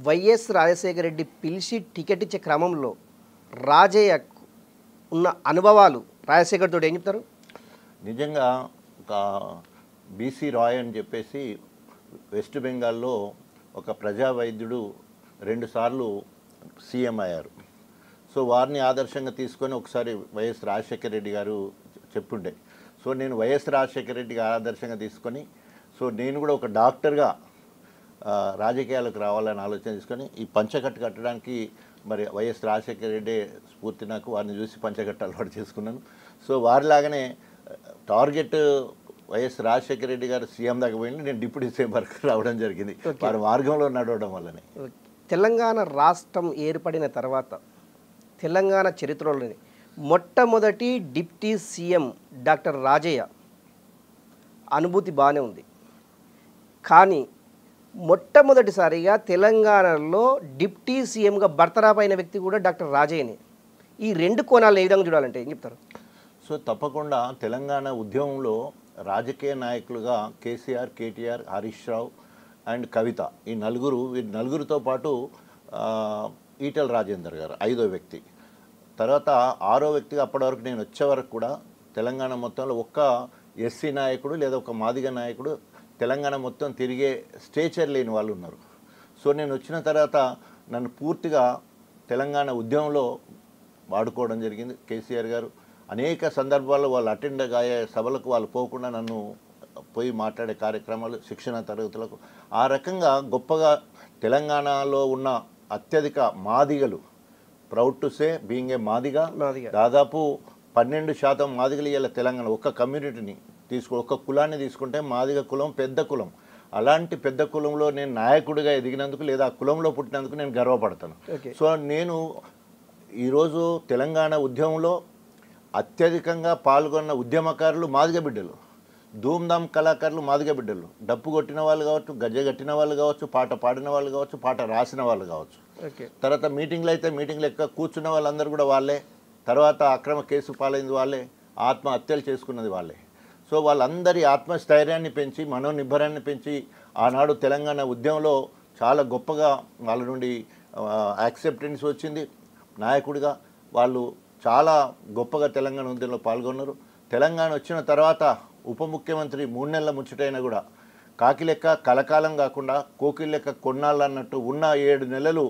YS Rajasekhara Reddy పిలిచి ticket ఇచ్చే క్రమంలో రాజయ్యకు ఉన్న అనుభవాలు రాజశేఖర్ తోటి ఏం చెప్తారు నిజంగా ఒక బీసీ రాయ్ అని చెప్పేసి వెస్ట్ బెంగాల్లో ఒక ప్రజా వైద్యుడు రెండుసార్లు సీఎం అయ్యారు సో వారిని ఆదర్శంగా తీసుకొని ఒకసారి వైఎస్ రాజశేఖర రెడ్డి గారు చెప్పుండే సో నేను వైఎస్ రాజశేఖర రెడ్డి గారు ఆదర్శంగా తీసుకొని సో నేను కూడా ఒక డాక్టర్గా ఆ, రాజకీయాలకు రావాలని ఆలోచన తీసుకొని ఈ పంచకట్టు కట్టడానికి మరి వైఎస్ రాజశేఖర రెడ్డి స్ఫూర్తి నాకు వారిని చూసి పంచకట్టు అలవాటు చేసుకున్నాను సో వారిలాగానే ఆ, టార్గెట్ వైఎస్ రాజశేఖర రెడ్డి గారు సీఎం దాకా పోయింది నేను డిప్యూటీ సీఎం వరకు రావడం జరిగింది వారి మార్గంలో నడవడం వల్లనే తెలంగాణ రాష్ట్రం ఏర్పడిన తర్వాత తెలంగాణ చరిత్రలోని మొట్టమొదటి డిప్టీ సీఎం డాక్టర్ రాజయ్య అనుభూతి బాగానే ఉంది కానీ మొట్టమొదటిసారిగా తెలంగాణలో డిప్టీ సీఎంగా బర్తరాపు అయిన వ్యక్తి కూడా డాక్టర్ రాజయ్యనే ఈ రెండు కోణాలు ఏ విధంగా చూడాలంటే ఏం చెప్తారు సో తప్పకుండా తెలంగాణ ఉద్యమంలో రాజకీయ నాయకులుగా కేసీఆర్ కేటీఆర్ హరీష్ రావు అండ్ కవిత ఈ నలుగురు ఈ నలుగురితో పాటు ఆ, ఈటెల రాజేందర్ గారు ఐదో వ్యక్తి తర్వాత ఆరో వ్యక్తిగా అప్పటి వరకు నేను వచ్చే వరకు కూడా తెలంగాణ మొత్తంలో ఒక్క ఎస్సీ నాయకుడు లేదా ఒక మాదిగ నాయకుడు తెలంగాణ మొత్తం తిరిగే స్టేచర్ లేని వాళ్ళు ఉన్నారు సో నేను వచ్చిన తర్వాత నన్ను పూర్తిగా తెలంగాణ ఉద్యమంలో వాడుకోవడం జరిగింది కేసీఆర్ గారు అనేక సందర్భాల్లో వాళ్ళు అటెండ్ అయ్యే సభలకు వాళ్ళు పోకుండా నన్ను పోయి మాట్లాడే కార్యక్రమాలు శిక్షణ తరగతులకు ఆ రకంగా గొప్పగా తెలంగాణలో ఉన్న అత్యధిక మాదిగలు proud to say being a Madiga Madiga. దాదాపు పన్నెండు శాతం మాదిగలు ఇవాళ తెలంగాణ ఒక్క కమ్యూనిటీని తీసుకో ఒక్క కులాన్ని తీసుకుంటే మాదిగ కులం పెద్ద కులం అలాంటి పెద్ద కులంలో నేను నాయకుడిగా ఎదిగినందుకు లేదా ఆ కులంలో పుట్టినందుకు నేను గర్వపడతాను ఓకే సో నేను ఈరోజు తెలంగాణ ఉద్యమంలో అత్యధికంగా పాల్గొన్న ఉద్యమకారులు మాదిగ బిడ్డలు ధూమ్ధామ్ కళాకారులు మాదిగ బిడ్డలు డప్పు కొట్టిన వాళ్ళు కావచ్చు గజ్జ కట్టిన వాళ్ళు కావచ్చు పాట పాడిన వాళ్ళు కావచ్చు పాట రాసిన వాళ్ళు కావచ్చు ఓకే తర్వాత మీటింగ్లు అయితే మీటింగ్లు ఎక్క కూర్చున్న వాళ్ళందరూ కూడా వాళ్ళే తర్వాత అక్రమ కేసు పాలైంది వాళ్ళే ఆత్మహత్యలు చేసుకున్నది వాళ్ళే సో వాళ్ళందరి ఆత్మస్థైర్యాన్ని పెంచి మనోనిబ్బరాన్ని పెంచి ఆనాడు తెలంగాణ ఉద్యమంలో చాలా గొప్పగా వాళ్ళ నుండి యాక్సెప్టెన్స్ వచ్చింది నాయకుడిగా వాళ్ళు చాలా గొప్పగా తెలంగాణ ఉద్యమంలో పాల్గొన్నారు తెలంగాణ వచ్చిన తర్వాత ఉప ముఖ్యమంత్రి మూడు నెలల ముచ్చటైనా కూడా కాకి లెక్క కలకాలం కాకుండా కోకిల లెక్క కొన్నాళ్ళు అన్నట్టు ఉన్న ఏడు నెలలు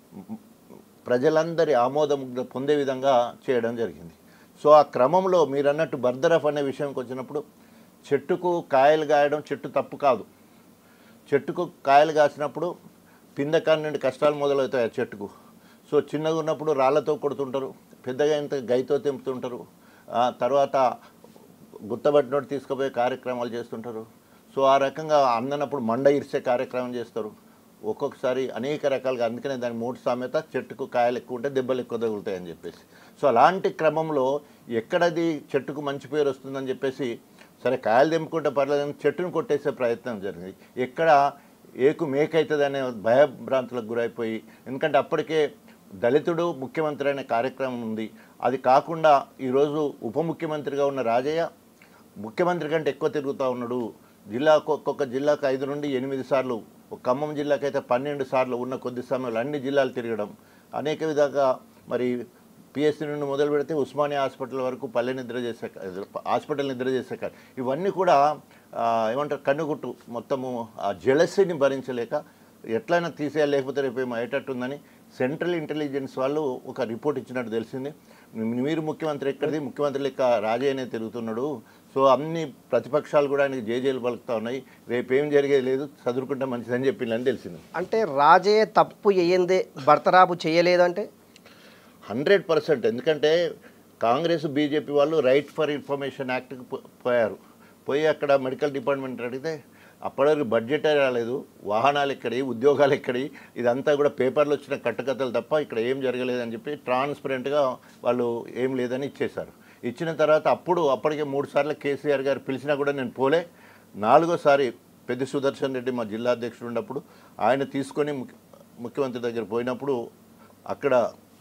ప్రజలందరి ఆమోదం పొందే విధంగా చేయడం జరిగింది సో ఆ క్రమంలో మీరు అన్నట్టు బర్దరఫ్ అనే విషయంకి వచ్చినప్పుడు చెట్టుకు కాయలు కాయడం చెట్టు తప్పు కాదు చెట్టుకు కాయలు కాసినప్పుడు పిందకాని నుండి కష్టాలు మొదలవుతాయి ఆ చెట్టుకు సో చిన్నగా ఉన్నప్పుడు రాళ్ళతో కొడుతుంటారు పెద్దగా అయిన గైతో తెంపుతుంటారు ఆ తర్వాత గుత్తబట్టినోడు తీసుకుపోయే కార్యక్రమాలు చేస్తుంటారు సో ఆ రకంగా అందనప్పుడు మండ ఇరిసే కార్యక్రమం చేస్తారు ఒక్కొక్కసారి అనేక రకాలుగా అందుకనే దాని మూడు సామెత చెట్టుకు కాయలు ఎక్కువ ఉంటే దెబ్బలు ఎక్కువ తగులుతాయని చెప్పేసి సో అలాంటి క్రమంలో ఎక్కడది చెట్టుకు మంచి పేరు వస్తుందని చెప్పేసి సరే కాయలు తెంపుకుంటే పర్లేదని చెట్టును కొట్టేసే ప్రయత్నం జరిగింది ఎక్కడ ఏకు మేకైతుంది అనే భయభ్రాంతులకు గురైపోయి ఎందుకంటే అప్పటికే దళితుడు ముఖ్యమంత్రి అనే కార్యక్రమం ఉంది అది కాకుండా ఈరోజు ఉప ముఖ్యమంత్రిగా ఉన్న రాజయ్య ముఖ్యమంత్రి కంటే ఎక్కువ తిరుగుతూ ఉన్నాడు జిల్లా ఒక్కొక్క జిల్లాకు ఐదు నుండి ఎనిమిది సార్లు ఒక ఖమ్మం జిల్లాకైతే పన్నెండు సార్లు ఉన్న కొద్ది సమయంలో అన్ని జిల్లాలు తిరగడం అనేక విధంగా మరి పిఎస్సి నుండి మొదలు పెడితే ఉస్మానియా హాస్పిటల్ వరకు పల్లె నిద్ర చేసే హాస్పిటల్ నిద్ర చేసే కా- ఇవన్నీ కూడా ఆ, ఏమంటారు కన్నుగుట్టు మొత్తము ఆ జలసిని భరించలేక ఎట్లయినా తీసేయాలి లేకపోతే రేపు ఏమో అయ్యేటట్టుందని సెంట్రల్ ఇంటెలిజెన్స్ వాళ్ళు ఒక రిపోర్ట్ ఇచ్చినట్టు తెలిసింది మీ- మీరు ముఖ్యమంత్రి ఎక్కడిది ముఖ్యమంత్రి లెక్క రాజయ్యనే తిరుగుతున్నాడు సో అన్ని ప్రతిపక్షాలు కూడా ఆయనకి జేజేలు పలుకుతా ఉన్నాయి రేపు ఏం జరిగేది లేదు చదువుకుంటే మంచిదని చెప్పిందని తెలిసింది అంటే రాజయ్య తప్పు చేయందే బర్తరాపు చేయలేదంటే హండ్రెడ్ పర్సెంట్ ఎందుకంటే కాంగ్రెస్ బీజేపీ వాళ్ళు రైట్ ఫర్ ఇన్ఫర్మేషన్ యాక్ట్కి పో- పోయారు పోయి అక్కడ మెడికల్ డిపార్ట్మెంట్ అడిగితే అప్పటివరకు బడ్జెటే రాలేదు వాహనాలు ఎక్కడి ఉద్యోగాలు ఎక్కడి ఇదంతా కూడా పేపర్లు వచ్చిన కట్టుకథలు తప్ప ఇక్కడ ఏం జరగలేదని చెప్పి ట్రాన్స్పరెంట్గా వాళ్ళు ఏం లేదని ఇచ్చేశారు ఇచ్చిన తర్వాత అప్పుడు అప్పటికే మూడు సార్లు కేసీఆర్ గారు పిలిచినా కూడా నేను పోలే నాలుగోసారి పెద్ద సుదర్శన్ రెడ్డి మా జిల్లా అధ్యక్షుడు ఉన్నప్పుడు ఆయన తీసుకొని ముఖ్య- ముఖ్యమంత్రి దగ్గర పోయినప్పుడు అక్కడ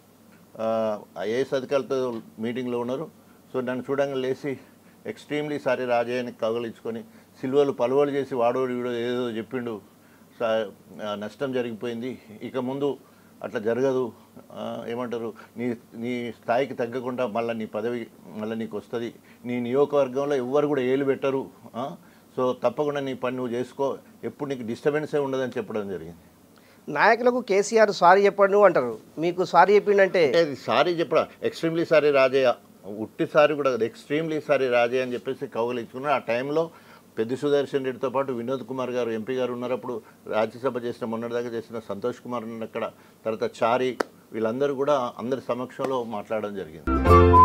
ఐఏఎస్ అధికారులతో మీటింగ్లో ఉన్నారు సో నన్ను చూడంగా లేచి ఎక్స్ట్రీమ్లీ సారీ రాజయ్యని కగలించుకొని సిల్వలు పలువలు చేసి వాడోడు వీడో ఏదో చెప్పిండు సా- ఆ, నష్టం జరిగిపోయింది ఇక ముందు అట్లా జరగదు ఆ, ఏమంటారు నీ నీ స్థాయికి తగ్గకుండా మళ్ళీ నీ పదవి మళ్ళీ నీకు వస్తుంది నీ నియోజకవర్గంలో ఎవ్వరు కూడా ఏలు పెట్టరు ఆ? సో తప్పకుండా నీ పని నువ్వు చేసుకో ఎప్పుడు నీకు డిస్టర్బెన్సే ఉండదని చెప్పడం జరిగింది నాయకులకు కేసీఆర్ సారీ చెప్పండు అంటారు మీకు సారీ చెప్పిండంటే అంటే అది సారీ చెప్పడం ఎక్స్ట్రీమ్లీ సారీ రాజయ్య ఉట్టి సారీ కూడా కాదు ఎక్స్ట్రీమ్లీ సారీ రాజయ్య అని చెప్పేసి కౌగలించుకున్నారు ఆ టైంలో పెద్ద సుదర్శన్ రెడ్డితో పాటు వినోద్ కుమార్ గారు ఎంపీ గారు ఉన్నప్పుడు రాజ్యసభ చేసిన మొన్నటిదాకా చేసిన సంతోష్ కుమార్ ఉన్న అక్కడ తర్వాత చారి వీళ్ళందరూ కూడా అందరి సమక్షంలో మాట్లాడడం జరిగింది